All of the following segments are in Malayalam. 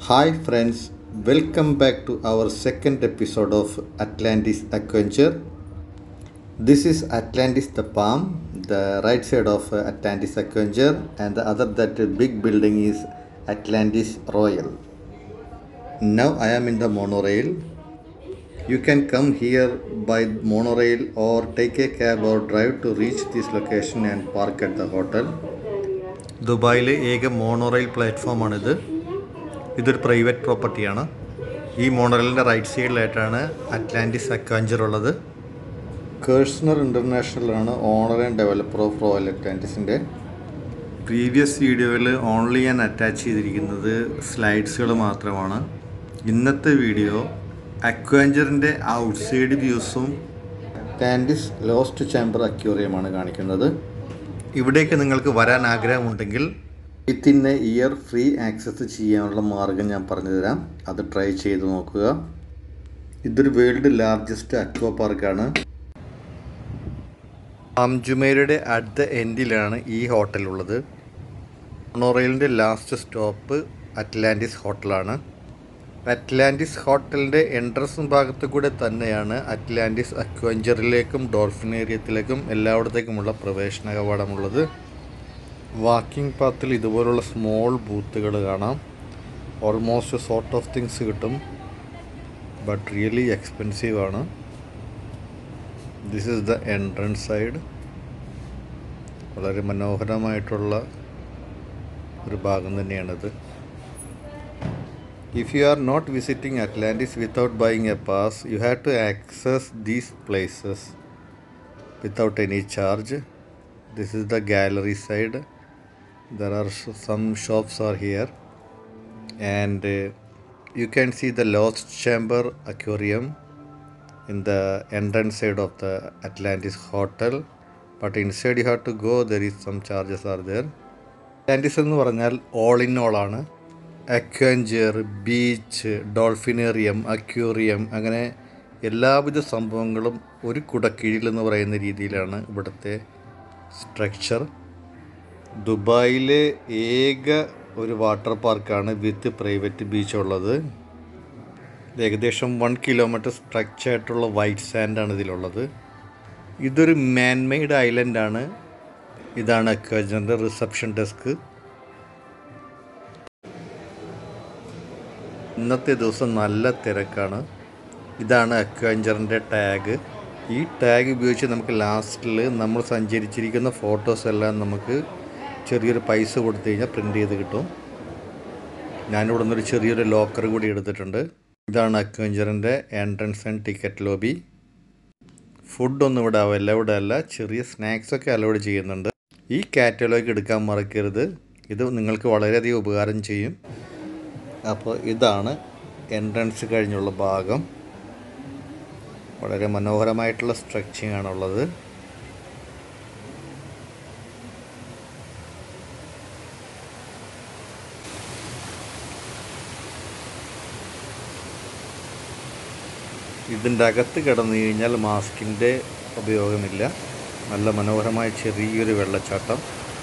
Hi, friends, welcome back to our second episode of Atlantis Adventure. This is Atlantis the Palm, the right side of uh, Atlantis Adventure, and the other that big building is Atlantis Royal. Now I am in the monorail. You can come here by monorail or take a cab or drive to reach this location and park at the hotel. ദുബായിലെ ഏക മോണോറെയിൽ പ്ലാറ്റ്ഫോമാണിത് ഇതൊരു പ്രൈവറ്റ് പ്രോപ്പർട്ടിയാണ് ഈ മോണോറെയിലിൻ്റെ റൈറ്റ് സൈഡിലായിട്ടാണ് അറ്റ്ലാന്റിസ് അക്വാഞ്ചർ ഉള്ളത് കേഴ്സണർ ഇൻ്റർനാഷണലാണ് owner and developer of royal അറ്റ്ലാന്റിസിൻ്റെ പ്രീവിയസ് വീഡിയോയിൽ ഓൺലി ഞാൻ അറ്റാച്ച് ചെയ്തിരിക്കുന്നത് സ്ലൈഡ്സുകൾ മാത്രമാണ് ഇന്നത്തെ വീഡിയോ അക്വാഞ്ചറിൻ്റെ ഔട്ട്സൈഡ് വ്യൂസും അറ്റ്ലാന്റിസ് ലോസ്റ്റ് ചാമ്പർ അക്യൂറിയമാണ് കാണിക്കുന്നത് ഇവിടേക്ക് നിങ്ങൾക്ക് വരാൻ ആഗ്രഹമുണ്ടെങ്കിൽ within a year free access ചെയ്യാനുള്ള മാർഗം ഞാൻ പറഞ്ഞു തരാം അത് ട്രൈ ചെയ്ത് നോക്കുക ഇതൊരു വേൾഡ് ലാർജസ്റ്റ് അക്വ പാർക്കാണ് അംജുമേരയുടെ അടുത്ത എൻഡിലാണ് ഈ ഹോട്ടൽ ഉള്ളത് മോണോറെയിലിൻ്റെ ലാസ്റ്റ് സ്റ്റോപ്പ് അറ്റ്ലാന്റിസ് ഹോട്ടലാണ് അറ്റ്ലാന്റിസ് ഹോട്ടലിൻ്റെ എൻട്രൻസ് ഭാഗത്ത് കൂടെ തന്നെയാണ് അറ്റ്ലാന്റിസ് അക്വഞ്ചറിലേക്കും ഡോൾഫിനേറിയത്തിലേക്കും എല്ലായിടത്തേക്കുമുള്ള പ്രവേശന കവാടമുള്ളത് വാക്കിംഗ് പാത്തിൽ ഇതുപോലുള്ള സ്മോൾ ബൂത്തുകൾ കാണാം ഓൾമോസ്റ്റ് സോർട്ട് ഓഫ് തിങ്സ് കിട്ടും ബട്ട് റിയലി എക്സ്പെൻസീവ് ആണ് this is the entrance side വളരെ മനോഹരമായിട്ടുള്ള ഒരു ഭാഗം തന്നെയാണിത് If you are not visiting Atlantis without buying a pass, you have to access these places without any charge. This is the gallery side. There are s- some shops are here, and uh, you can see the Lost Chamber Aquarium in the entrance side of the Atlantis Hotel. But inside you have to go. There is some charges are there. Atlantis എന്ന് പറഞ്ഞാൽ ഓൾ ഇൻ ഓൾ ആണ് അക്വഞ്ചർ ബീച്ച് ഡോൾഫിനേറിയം അക്വേറിയം അങ്ങനെ എല്ലാവിധ സംഭവങ്ങളും ഒരു കുടക്കീഴിൽ എന്ന് പറയുന്ന രീതിയിലാണ് ഇവിടുത്തെ സ്ട്രക്ചർ ദുബായിലെ ഏക ഒരു വാട്ടർ പാർക്കാണ് വിത്ത് പ്രൈവറ്റ് ബീച്ച് ഉള്ളത് ഏകദേശം വൺ കിലോമീറ്റർ സ്ട്രക്ചർ ആയിട്ടുള്ള വൈറ്റ് സാൻഡാണ് ഇതിലുള്ളത് ഇതൊരു മാൻമെയ്ഡ് ഐലൻഡാണ് ഇതാണ് അക്വഞ്ചറിൻ്റെ റിസപ്ഷൻ ഡെസ്ക് ഇന്നത്തെ ദിവസം നല്ല തിരക്കാണ് ഇതാണ് അക്വഞ്ചറിൻ്റെ ടാഗ് ഈ ടാഗ് ഉപയോഗിച്ച് നമുക്ക് ലാസ്റ്റിൽ നമ്മൾ സഞ്ചരിച്ചിരിക്കുന്ന ഫോട്ടോസ് എല്ലാം നമുക്ക് ചെറിയൊരു പൈസ കൊടുത്തു കഴിഞ്ഞാൽ പ്രിൻ്റ് ചെയ്ത് കിട്ടും ഞാനിവിടെ നിന്നൊരു ചെറിയൊരു ലോക്കർ കൂടി എടുത്തിട്ടുണ്ട് ഇതാണ് അക്വഞ്ചറിൻ്റെ എൻട്രൻസ് ആൻഡ് ടിക്കറ്റ് ലോബി ഫുഡൊന്നും ഇവിടെ അലൗഡ് അല്ല ചെറിയ സ്നാക്സൊക്കെ അലൗഡ് ചെയ്യുന്നുണ്ട് ഈ കാറ്റലോഗ് എടുക്കാൻ മറക്കരുത് ഇത് നിങ്ങൾക്ക് വളരെയധികം ഉപകാരം ചെയ്യും അപ്പോൾ ഇതാണ് എൻട്രൻസ് കഴിഞ്ഞുള്ള ഭാഗം വളരെ മനോഹരമായിട്ടുള്ള സ്ട്രക്ചറിങ് ആണുള്ളത് ഇതിൻ്റെ അകത്ത് കിടന്നു കഴിഞ്ഞാൽ മാസ്കിൻ്റെ ഉപയോഗമില്ല നല്ല മനോഹരമായ ചെറിയൊരു വെള്ളച്ചാട്ടം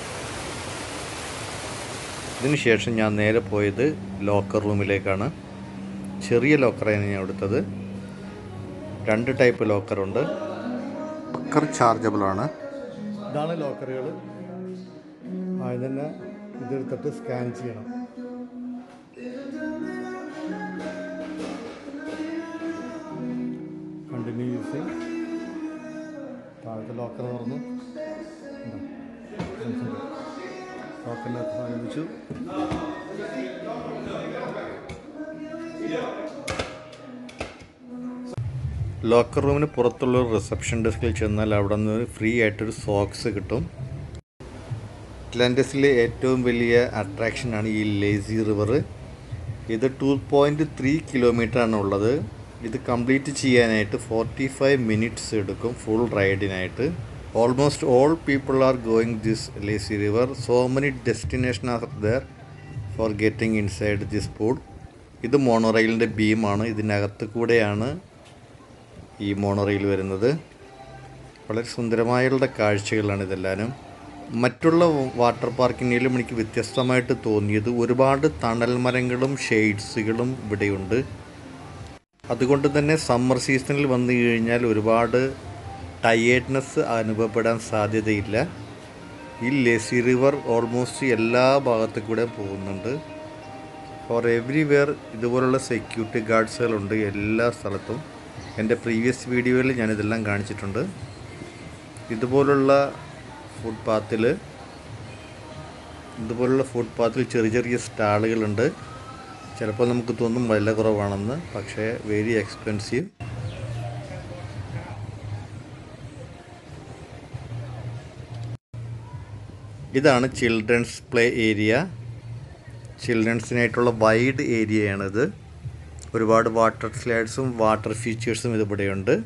ഇതിനുശേഷം ഞാൻ നേരെ പോയത് ലോക്കർ റൂമിലേക്കാണ് ചെറിയ ലോക്കറാണ് ഞാൻ എടുത്തത് രണ്ട് ടൈപ്പ് ലോക്കറുണ്ട് ലോക്കർ ചാർജബിൾ ആണ് ഇതാണ് ലോക്കറുകൾ ആദ്യം തന്നെ ഇതെടുത്തിട്ട് സ്കാൻ ചെയ്യണം കണ്ടിന്യൂ യൂസിങ് താഴത്തെ ലോക്കർ തുറന്നു ലോക്കറിനകത്ത് സാധനം വെച്ചു ലോക്കർ റൂമിന് പുറത്തുള്ള ഒരു റിസപ്ഷൻ ഡെസ്കിൽ ചെന്നാൽ അവിടെ നിന്ന് ഫ്രീ ആയിട്ടൊരു സോക്സ് കിട്ടും അറ്റ്ലാന്റിസിലെ ഏറ്റവും വലിയ അട്രാക്ഷനാണ് ഈ ലേസി റിവർ ഇത് ടു പോയിൻറ്റ് ത്രീ കിലോമീറ്റർ ആണ് ഉള്ളത് ഇത് കംപ്ലീറ്റ് ചെയ്യാനായിട്ട് ഫോർട്ടി ഫൈവ് മിനിറ്റ്സ് എടുക്കും ഫുൾ റൈഡിനായിട്ട് almost all people are going this lazy river so many destination are there for getting inside this pool ഇത് മോണോറെയിലിൻ്റെ ബീമാണ് ഇതിനകത്ത് കൂടെയാണ് ഈ മോണോറെയിൽ വരുന്നത് വളരെ സുന്ദരമായുള്ള കാഴ്ചകളാണ് ഇതെല്ലാനും മറ്റുള്ള വാട്ടർ പാർക്കിങ്ങിലും എനിക്ക് വ്യത്യസ്തമായിട്ട് തോന്നിയത് ഒരുപാട് തണൽ മരങ്ങളും ഷെയ്ഡ്സുകളും ഇവിടെയുണ്ട് അതുകൊണ്ട് തന്നെ സമ്മർ സീസണിൽ വന്നു കഴിഞ്ഞാൽ ഒരുപാട് ടയേർഡ്നെസ് അനുഭവപ്പെടാൻ സാധ്യതയില്ല ഈ ലെസി റിവർ ഓൾമോസ്റ്റ് എല്ലാ ഭാഗത്തു കൂടെ പോകുന്നുണ്ട് ഫോർ എവ്രിവെയർ ഇതുപോലുള്ള സെക്യൂരിറ്റി ഗാർഡ്സുകളുണ്ട് എല്ലാ സ്ഥലത്തും എൻ്റെ പ്രീവിയസ് വീഡിയോയിൽ ഞാനിതെല്ലാം കാണിച്ചിട്ടുണ്ട് ഇതുപോലുള്ള ഫുട്പാത്തിൽ ഇതുപോലുള്ള ഫുട്പാത്തിൽ ചെറിയ ചെറിയ സ്റ്റാളുകളുണ്ട് ചിലപ്പോൾ നമുക്ക് തോന്നും വില കുറവാണെന്ന് പക്ഷേ വെരി എക്സ്പെൻസീവ് ഇതാണ് ചിൽഡ്രൻസ് പ്ലേ ഏരിയ ചിൽഡ്രൻസിനായിട്ടുള്ള വൈഡ് ഏരിയയാണിത് ഒരുപാട് വാട്ടർ സ്ലൈഡ്സും വാട്ടർ ഫീച്ചേഴ്സും ഇതിവിടെയുണ്ട്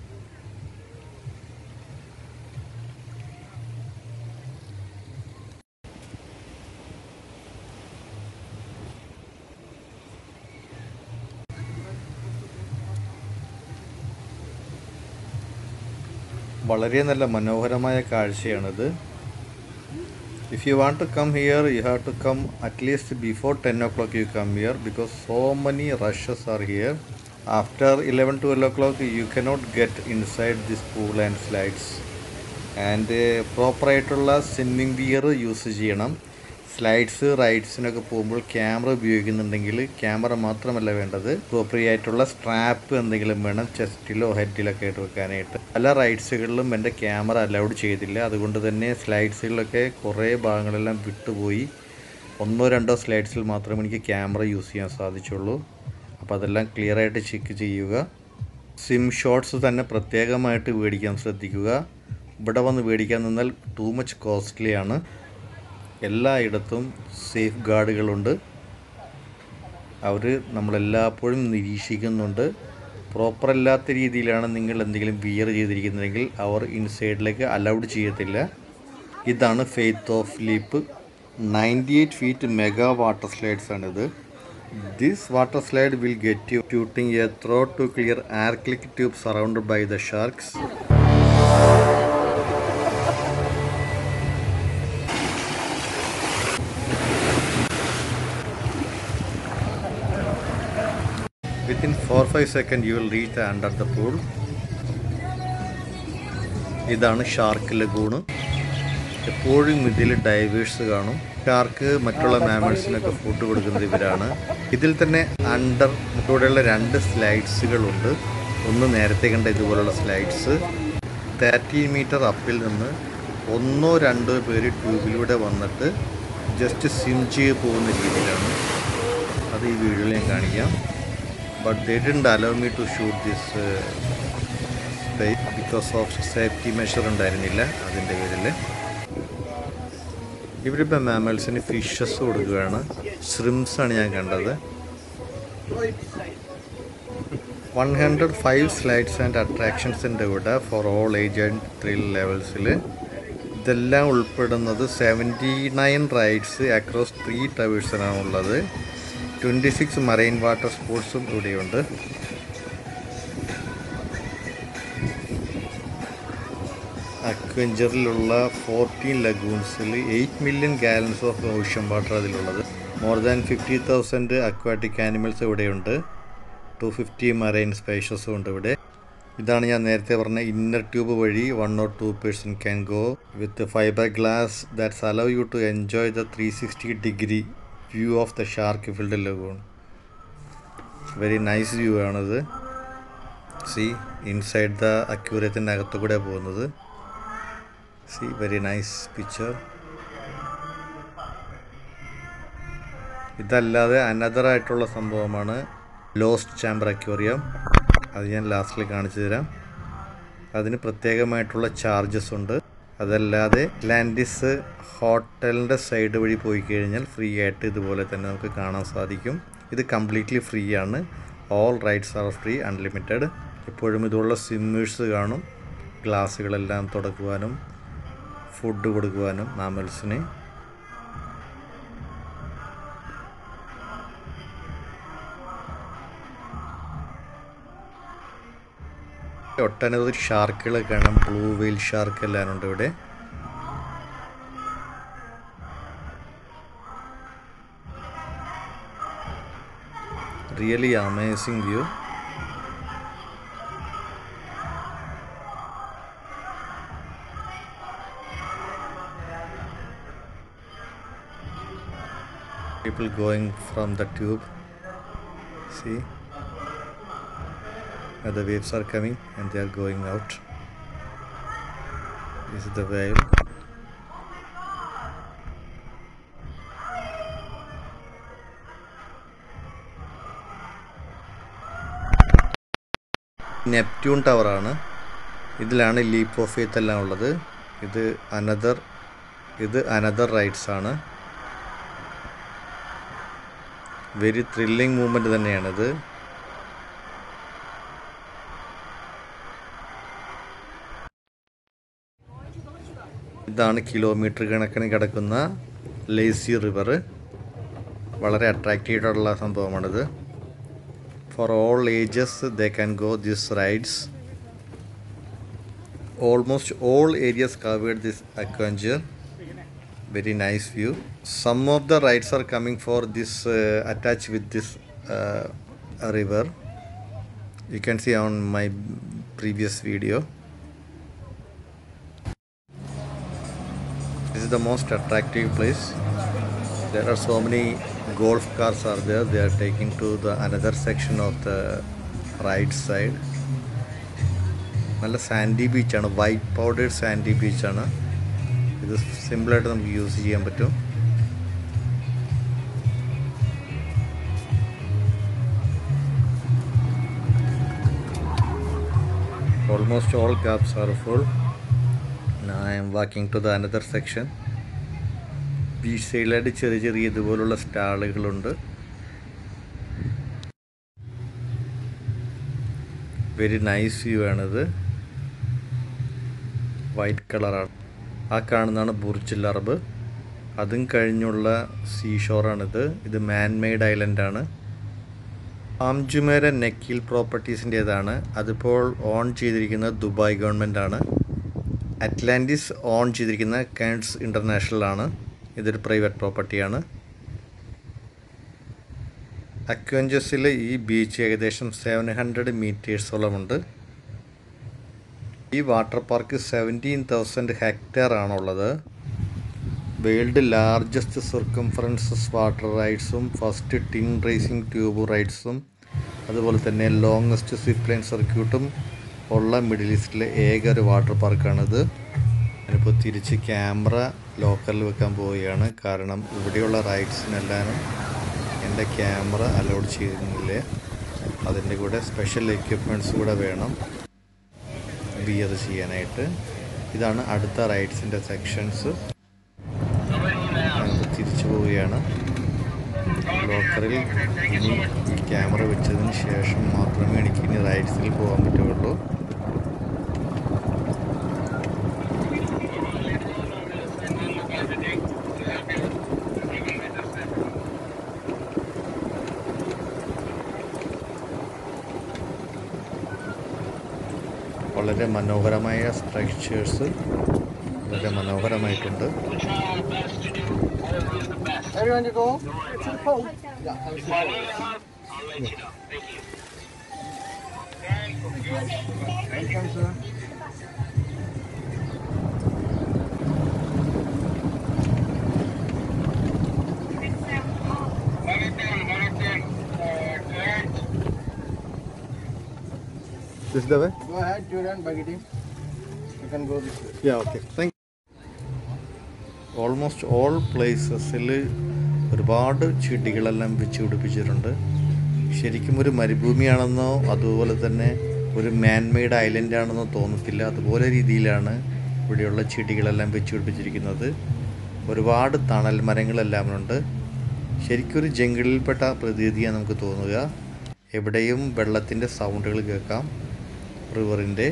വളരെ നല്ല മനോഹരമായ കാഴ്ചയാണിത് if you want to come here you have to come at least before 10 o'clock you come here because so many rushes are here after 11 12 o'clock you cannot get inside this pool and slides and പ്രോപ്പറായിട്ടുള്ള സ്വിമ്മിങ് വിയർ യൂസ് ചെയ്യണം സ്ലൈഡ്സ് റൈഡ്സിനൊക്കെ പോകുമ്പോൾ ക്യാമറ ഉപയോഗിക്കുന്നുണ്ടെങ്കിൽ ക്യാമറ മാത്രമല്ല വേണ്ടത് പ്രോപ്പറി ആയിട്ടുള്ള സ്ട്രാപ്പ് എന്തെങ്കിലും വേണം ചെസ്റ്റിലോ ഹെഡിലൊക്കെ ആയിട്ട് വെക്കാനായിട്ട് പല റൈഡ്സുകളിലും എൻ്റെ ക്യാമറ അലൗഡ് ചെയ്തില്ല അതുകൊണ്ട് തന്നെ സ്ലൈഡ്സുകളിലൊക്കെ കുറേ ഭാഗങ്ങളെല്ലാം വിട്ടുപോയി ഒന്നോ രണ്ടോ സ്ലൈഡ്സിൽ മാത്രമേ എനിക്ക് ക്യാമറ യൂസ് ചെയ്യാൻ സാധിച്ചുള്ളൂ അപ്പോൾ അതെല്ലാം ക്ലിയർ ആയിട്ട് ചെക്ക് ചെയ്യുക സിം ഷോട്ട്സ് തന്നെ പ്രത്യേകമായിട്ട് മേടിക്കാൻ ശ്രദ്ധിക്കുക ഇവിടെ വന്ന് മേടിക്കാൻ നിന്നാൽ ടൂ മച്ച് കോസ്റ്റ്ലി ആണ് എല്ലായിടത്തും സേഫ് ഗാർഡുകളുണ്ട് അവർ നമ്മളെല്ലായ്പ്പോഴും നിരീക്ഷിക്കുന്നുണ്ട് പ്രോപ്പർ അല്ലാത്ത രീതിയിലാണ് നിങ്ങൾ എന്തെങ്കിലും വിയർ ചെയ്തിരിക്കുന്നതെങ്കിൽ അവർ ഇൻസൈഡിലേക്ക് അലൗഡ് ചെയ്യത്തില്ല ഇതാണ് faith of leap ninety eight feet mega water slides ആണിത് this water slide will get you tooting a throw to clear air click tube surrounded by the sharks within 4-5 seconds you will reach the under the pool ഇതാണ് ഷാർക്ക് ലഗൂണ് എപ്പോഴും ഇതിൽ ഡൈവേഴ്സ് കാണും ഷാർക്ക് മറ്റുള്ള മാമൽസിനൊക്കെ ഫുഡ് കൊടുക്കുന്നത് ഇവരാണ് ഇതിൽ തന്നെ അണ്ടർ ഇവിടെയുള്ള രണ്ട് സ്ലൈഡ്സുകളുണ്ട് ഒന്ന് നേരത്തെ കണ്ട ഇതുപോലുള്ള സ്ലൈഡ്സ് തേർട്ടീൻ മീറ്റർ അപ്പിൽ നിന്ന് ഒന്നോ രണ്ടോ പേര് ട്യൂബിലൂടെ വന്നിട്ട് ജസ്റ്റ് സ്വിം ചെയ്ത് പോകുന്ന രീതിയിലാണ് അത് ഈ വീഡിയോയിൽ ഞാൻ കാണിക്കാം but they didn't allow me to shoot this uh, space because of safety measure ഉണ്ടായിരുന്നില്ല അതിൻ്റെ പേരിൽ ഇവരിപ്പോൾ മാമൽസിന് ഫിഷസ് കൊടുക്കുകയാണ് ശ്രിംസ് ആണ് ഞാൻ കണ്ടത് one hundred five slides and attractions ഉണ്ട് ഇവിടെ for all age and thrill ലെവൽസിൽ ഇതെല്ലാം ഉൾപ്പെടുന്നത് seventy nine rides across three ടവേഴ്സിനാണുള്ളത് ട്വൻറ്റി സിക്സ് മറൈൻ വാട്ടർ സ്പോർട്സും ഇവിടെയുണ്ട് അക്വഞ്ചറിലുള്ള ഫോർട്ടീൻ ലഗൂൺസിൽ eight million gallons of ocean water അതിലുള്ളത് more than fifty thousand aquatic animals ഇവിടെയുണ്ട് ടു ഫിഫ്റ്റി മറൈൻ സ്പേഷ്യസും ഉണ്ട് ഇവിടെ ഇതാണ് ഞാൻ നേരത്തെ പറഞ്ഞ ഇന്നർ ട്യൂബ് വഴി one or two person can go with fibre glass that's allow you to enjoy the three sixty degree view of the shark filled lagoon very nice view ആണത് സി ഇൻസൈഡ് ദ അക്യൂരത്തിൻ്റെ അകത്തു കൂടെ പോകുന്നത് സി വെരി നൈസ് പിക്ചർ ഇതല്ലാതെ അനദർ ആയിട്ടുള്ള സംഭവമാണ് ലോസ്റ്റ് ചാമ്പർ അക്വേറിയം അത് ഞാൻ ലാസ്റ്റിൽ കാണിച്ചു തരാം അതിന് പ്രത്യേകമായിട്ടുള്ള ചാർജസ് ഉണ്ട് അതല്ലാതെ ലാൻഡിസ് ഹോട്ടലിൻ്റെ സൈഡ് വഴി പോയി കഴിഞ്ഞാൽ ഫ്രീ ആയിട്ട് ഇതുപോലെ തന്നെ നമുക്ക് കാണാൻ സാധിക്കും ഇത് കംപ്ലീറ്റ്ലി ഫ്രീ ആണ് all rides are free unlimited എപ്പോഴും ഇതുള്ള സ്വിമ്മേഴ്സ് കാണും ഗ്ലാസ്സുകളെല്ലാം തുടക്കുവാനും ഫുഡ് കൊടുക്കുവാനും മാമൽസിന് ഒട്ടനവധി ഷാർക്കുകൾ കാണാം ബ്ലൂ വെയിൽ ഷാർക്ക് എല്ലാം ഉണ്ട് ഇവിടെ Really amazing view. People going from the tube. See? Now the waves are coming and they are going out. This is the wave. Neptune ടവറാണ് ഇതിലാണ് ലീപ്പ് ഓഫ് ഫെയ്ത്ത് എല്ലാം ഉള്ളത് ഇത് അനദർ ഇത് അനദർ റൈഡ്സ് ആണ് വെരി ത്രില്ലിംഗ് മൂമെൻ്റ് തന്നെയാണിത് ഇതാണ് കിലോമീറ്റർ കണക്കിന് കിടക്കുന്ന ലേസി റിവർ വളരെ അട്രാക്റ്റീവ് ആയിട്ടുള്ള സംഭവമാണിത് for all ages they can go this rides almost all areas covered this Aquaventure very nice view some of the rides are coming for this uh, attached with this uh, river you can see on my previous video this is the most attractive place there are so many golf cars are there they are taking to the another section of the right side നല്ല സാൻഡി ബീച്ചാണ് വൈറ്റ് പൗഡേഡ് സാൻഡി ബീച്ചാണ് ഇത് സിമ്പിളായിട്ട് നമുക്ക് യൂസ് ചെയ്യാൻ പറ്റും almost all cabs are full I am walking to the another section beach സൈഡിലായിട്ട് ചെറിയ ചെറിയ ഇതുപോലുള്ള സ്റ്റാളുകളുണ്ട് വെരി നൈസ് വ്യൂ ആണിത് വൈറ്റ് കളറാണ് ആ കാണുന്നതാണ് ബുർജ് അറബ് അതും കഴിഞ്ഞുള്ള സീഷോറാണിത് ഇത് മാൻ മെയ്ഡ് ഐലൻഡാണ് ആംജുമേര നെക്കിൽ പ്രോപ്പർട്ടീസിൻ്റേതാണ് അതിപ്പോൾ ഓൺ ചെയ്തിരിക്കുന്നത് ദുബായ് ഗവൺമെൻറ്റാണ് അറ്റ്ലാന്റിസ് ഓൺ ചെയ്തിരിക്കുന്ന കാൻസ് ഇൻ്റർനാഷണൽ ആണ് ഇതൊരു പ്രൈവറ്റ് പ്രോപ്പർട്ടിയാണ് അക്വഞ്ചസിൽ ഈ ബീച്ച് ഏകദേശം സെവൻ ഹൺഡ്രഡ് മീറ്റേഴ്സോളമുണ്ട് ഈ water park seventeen thousand hectare ആണുള്ളത് വേൾഡ് ലാർജസ്റ്റ് സർക്കംഫറൻസസ് വാട്ടർ റൈഡ്സും ഫസ്റ്റ് ടിൻ റേസിംഗ് ട്യൂബ് റൈഡ്സും അതുപോലെ തന്നെ ലോങ്ങസ്റ്റ് സിപ്പ് ലൈൻ സർക്യൂട്ടും ഉള്ള മിഡിൽ ഈസ്റ്റിലെ ഏക ഒരു വാട്ടർ പാർക്കാണിത് ഞാനിപ്പോൾ തിരിച്ച് ക്യാമറ ലോക്കറിൽ വെക്കാൻ പോവുകയാണ് കാരണം ഇവിടെയുള്ള റൈഡ്സിനെല്ലാം എൻ്റെ ക്യാമറ അലോഡ് ചെയ്യുന്നില്ല അതിൻ്റെ കൂടെ സ്പെഷ്യൽ എക്യുപ്മെൻറ്റ്സ് കൂടെ വേണം ബിയർ ചെയ്യാനായിട്ട് ഇതാണ് അടുത്ത റൈഡ്സിൻ്റെ സെക്ഷൻസ് ഞങ്ങൾ തിരിച്ചു പോവുകയാണ് ലോക്കറിൽ ഇനി ഈ ക്യാമറ വെച്ചതിന് ശേഷം മാത്രമേ എനിക്ക് ഇനി റൈഡ്സിൽ പോകാൻ പറ്റുള്ളൂ വളരെ മനോഹരമായ സ്ട്രക്ചേഴ്സ് വളരെ മനോഹരമായിട്ടുണ്ട് Everyone, you go to the pole. Yeah, I was Welcome, sir. This is the way? Go ahead, Jordan, Bagiti. You can go this way. Yeah, okay. Thank almost all പ്ലേസസിൽ ഒരുപാട് ചെടികളെല്ലാം വെച്ച് പിടിപ്പിച്ചിട്ടുണ്ട് ശരിക്കും ഒരു മരുഭൂമിയാണെന്നോ അതുപോലെ തന്നെ ഒരു മാൻമെയ്ഡ് ഐലൻഡ് ആണെന്നോ തോന്നത്തില്ല അതുപോലെ രീതിയിലാണ് ഇവിടെയുള്ള ചെടികളെല്ലാം വെച്ച് പിടിപ്പിച്ചിരിക്കുന്നത് ഒരുപാട് തണൽ മരങ്ങളെല്ലാം ഉണ്ട് ശരിക്കും ഒരു ജംഗിളിൽപ്പെട്ട പ്രതീതിയാണ് നമുക്ക് തോന്നുക എവിടെയും വെള്ളത്തിൻ്റെ സൗണ്ടുകൾ കേൾക്കാം റിവറിൻ്റെ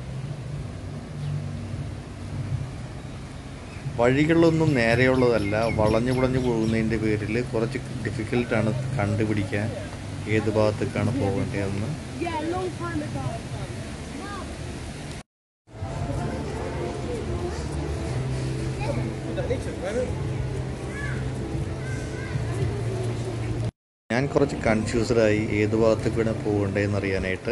വഴികളൊന്നും നേരെയുള്ളതല്ല വളഞ്ഞു പുളഞ്ഞു പോകുന്നതിൻ്റെ പേരിൽ കുറച്ച് ഡിഫിക്കൽട്ടാണ് കണ്ടുപിടിക്കാൻ ഏത് ഭാഗത്തേക്കാണ് പോകേണ്ടതെന്ന് Yeah, long time ago. ഞാൻ ഞാൻ കുറച്ച് കൺഫ്യൂസ്ഡായി ഏത് ഭാഗത്തേക്കാണ് പോകേണ്ടതെന്ന് അറിയാനായിട്ട്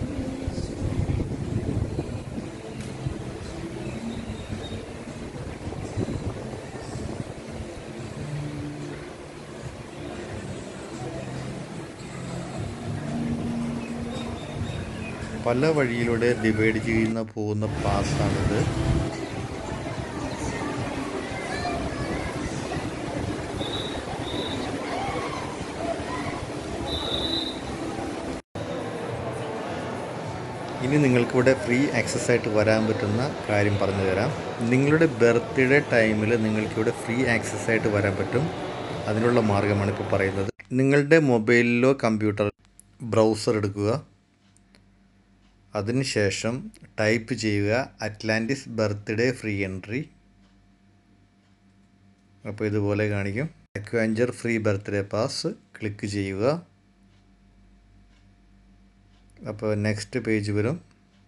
പല വഴിയിലൂടെ ഡിവൈഡ് ചെയ്യുന്ന പോകുന്ന പാസ്സാണിത് ഇനി നിങ്ങൾക്കിവിടെ ഫ്രീ ആക്സസ് ആയിട്ട് വരാൻ പറ്റുന്ന കാര്യം പറഞ്ഞു തരാം നിങ്ങളുടെ ബർത്ത്ഡേ ടൈമിൽ നിങ്ങൾക്കിവിടെ ഫ്രീ ആക്സസ് ആയിട്ട് വരാൻ പറ്റും അതിനുള്ള മാർഗ്ഗമാണ് ഇപ്പോൾ പറയുന്നത് നിങ്ങളുടെ മൊബൈലിലോ കമ്പ്യൂട്ടർ ബ്രൗസർ എടുക്കുക അതിനുശേഷം ടൈപ്പ് ചെയ്യുക അറ്റ്ലാന്റിസ് ബർത്ത്ഡേ ഫ്രീ എൻട്രി അപ്പോൾ ഇതുപോലെ കാണിക്കും Aquaventure free birthday pass click ചെയ്യുക അപ്പോൾ നെക്സ്റ്റ് പേജ് വരും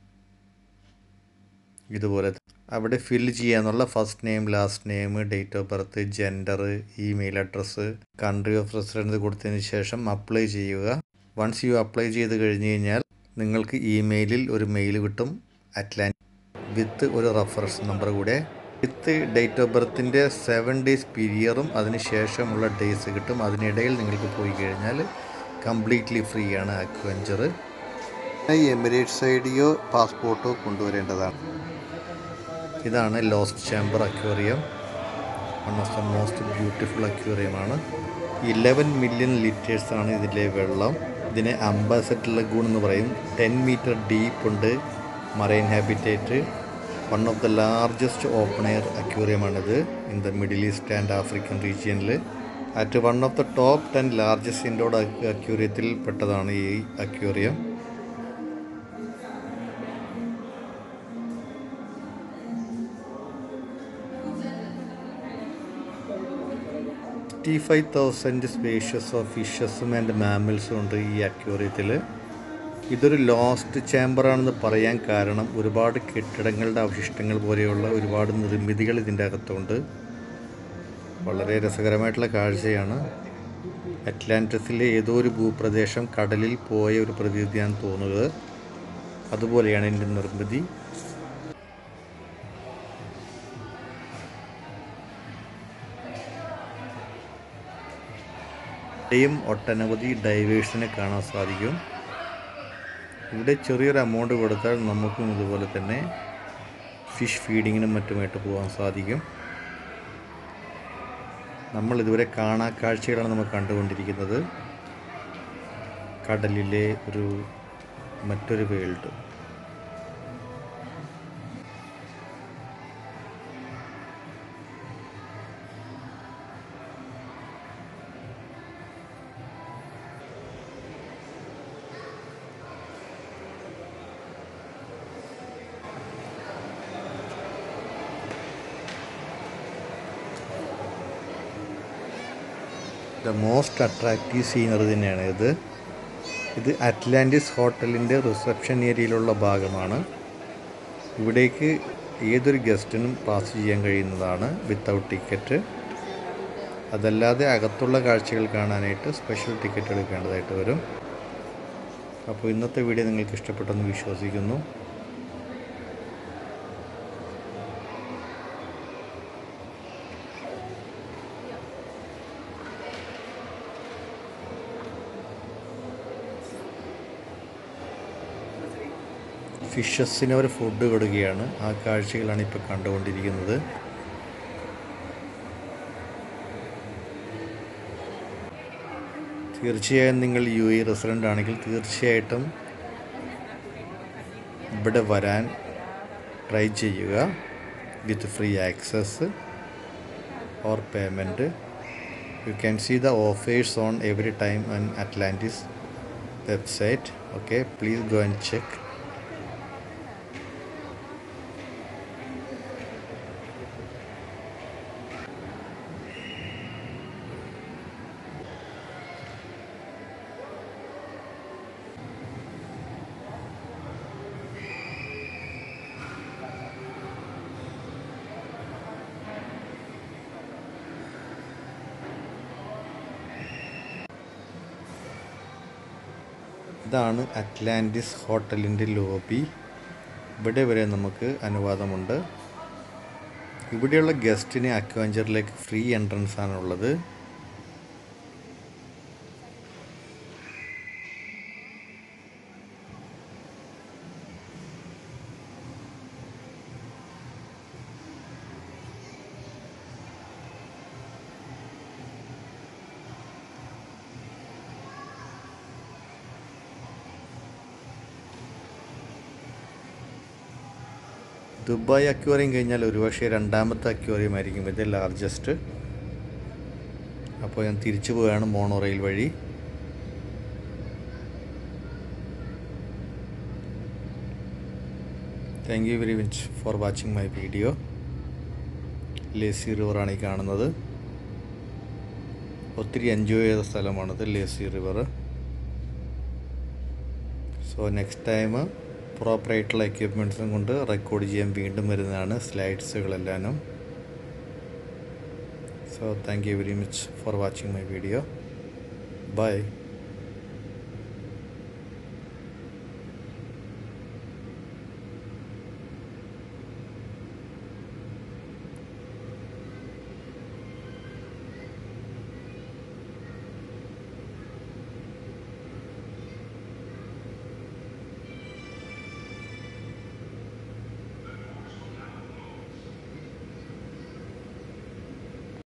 ഇതുപോലെ അവിടെ ഫില്ല് ചെയ്യാന്നുള്ള first name last name date of birth gender email address country of residence കൊടുത്തതിന് ശേഷം അപ്ലൈ ചെയ്യുക വൺസ് യു അപ്ലൈ ചെയ്ത് കഴിഞ്ഞ് കഴിഞ്ഞാൽ നിങ്ങൾക്ക് ഇമെയിലിൽ ഒരു മെയിൽ കിട്ടും അറ്റ്ലാന്റ് വിത്ത് ഒരു റെഫറൻസ് നമ്പർ കൂടെ വിത്ത് ഡേറ്റ് ഓഫ് ബർത്തിൻ്റെ സെവൻ ഡേയ്സ് പീരിയറും അതിന് ശേഷമുള്ള ഡേയ്സ് കിട്ടും അതിനിടയിൽ നിങ്ങൾക്ക് പോയി കഴിഞ്ഞാൽ കംപ്ലീറ്റ്ലി ഫ്രീ ആണ് അക്വഞ്ചർ ഈ എമിറേറ്റ്സ് ഐ ഡിയോ പാസ്പോർട്ടോ കൊണ്ടുവരേണ്ടതാണ് ഇതാണ് lost chamber aquarium one of the most beautiful അക്വേറിയമാണ് ഇലവൻ മില്യൺ ലിറ്റേഴ്സാണ് ഇതിലെ വെള്ളം ഇതിനെ അംബാസഡർ ലഗൂൺ എന്ന് പറയും ടെൻ മീറ്റർ ഡീപ്പ് ഉണ്ട് marine habitat one of the largest open air അക്വേറിയമാണിത് in the middle east and African റീജിയനിൽ at one of the top ten largest indoor അക്വേറിയത്തിൽ പെട്ടതാണ് ഈ aquarium fifty five thousand species of ഫിഷസും ആൻഡ് മാമൽസും ഉണ്ട് ഈ അക്വേറിയത്തിൽ ഇതൊരു ലോസ്റ്റ് ചേംബറാണെന്ന് പറയാൻ കാരണം ഒരുപാട് കെട്ടിടങ്ങളുടെ അവശിഷ്ടങ്ങൾ പോലെയുള്ള ഒരുപാട് നിർമ്മിതികൾ ഇതിൻ്റെ അകത്തുണ്ട് വളരെ രസകരമായിട്ടുള്ള കാഴ്ചയാണ് അറ്റ്ലാന്റിസിലെ ഏതോ ഒരു ഭൂപ്രദേശം കടലിൽ പോയ ഒരു പ്രതീതിയാണ് തോന്നുന്നത് അതുപോലെയാണ് ഇതിൻ്റെ നിർമ്മിതി ഇവിടെയും ഒട്ടനവധി ഡൈവേഴ്സിനെ കാണാൻ സാധിക്കും ഇവിടെ ചെറിയൊരു എമൗണ്ട് കൊടുത്താൽ നമുക്കും ഇതുപോലെ തന്നെ ഫിഷ് ഫീഡിങ്ങിനും മറ്റുമായിട്ട് പോകാൻ സാധിക്കും നമ്മൾ ഇതുവരെ കാണാ കാഴ്ചകളാണ് നമ്മൾ കണ്ടുകൊണ്ടിരിക്കുന്നത് കടലിലെ ഒരു മറ്റൊരു world the most attractive scenery തന്നെയാണ് ഇത് ഇത് അറ്റ്ലാന്റിസ് ഹോട്ടലിൻ്റെ റിസപ്ഷൻ ഏരിയയിലുള്ള ഭാഗമാണ് ഇവിടേക്ക് ഏതൊരു ഗസ്റ്റിനും പാസ് ചെയ്യാൻ കഴിയുന്നതാണ് വിത്തൗട്ട് ടിക്കറ്റ് അതല്ലാതെ അകത്തുള്ള കാഴ്ചകൾ കാണാനായിട്ട് സ്പെഷ്യൽ ടിക്കറ്റ് എടുക്കേണ്ടതായിട്ട് വരും അപ്പോൾ ഇന്നത്തെ വീഡിയോ നിങ്ങൾക്ക് ഇഷ്ടപ്പെട്ടെന്ന് വിശ്വസിക്കുന്നു ഫിഷസിന് അവർ ഫുഡ് കൊടുക്കുകയാണ് ആ കാഴ്ചകളാണ് ഇപ്പോൾ കണ്ടുകൊണ്ടിരിക്കുന്നത് തീർച്ചയായും നിങ്ങൾ യു എ റെസിഡൻ്റ് ആണെങ്കിൽ തീർച്ചയായിട്ടും ഇവിടെ വരാൻ ട്രൈ ചെയ്യുക with free access or payment you can see the offers on every time on Atlantis website okay please go and check ഇതാണ് അറ്റ്ലാന്റിസ് ഹോട്ടലിൻ്റെ ലോബി ഇവിടെ വരെ നമുക്ക് അനുവാദമുണ്ട് ഇവിടെയുള്ള ഗസ്റ്റിന് അക്വഞ്ചറിലേക്ക് ഫ്രീ എൻട്രൻസ് ആണുള്ളത് ദുബായ് അക്വേറിയം കഴിഞ്ഞാൽ ഒരുപക്ഷെ രണ്ടാമത്തെ അക്വേറിയം ആയിരിക്കും ഇത് ലാർജസ്റ്റ് അപ്പോൾ ഞാൻ തിരിച്ചു പോവുകയാണ് മോണോ റെയിൽ വഴി thank you very much for watching my video lazy റിവറാണ് ഈ കാണുന്നത് ഒത്തിരി എൻജോയ് ചെയ്ത സ്ഥലമാണിത് lazy river so next time പ്രോപ്പറായിട്ടുള്ള എക്യുപ്മെൻറ്റ്സും കൊണ്ട് റെക്കോർഡ് ചെയ്യാൻ വീണ്ടും വരുന്നതാണ് സ്ലൈഡ്സുകളെല്ലാനും so thank you very much for watching my video by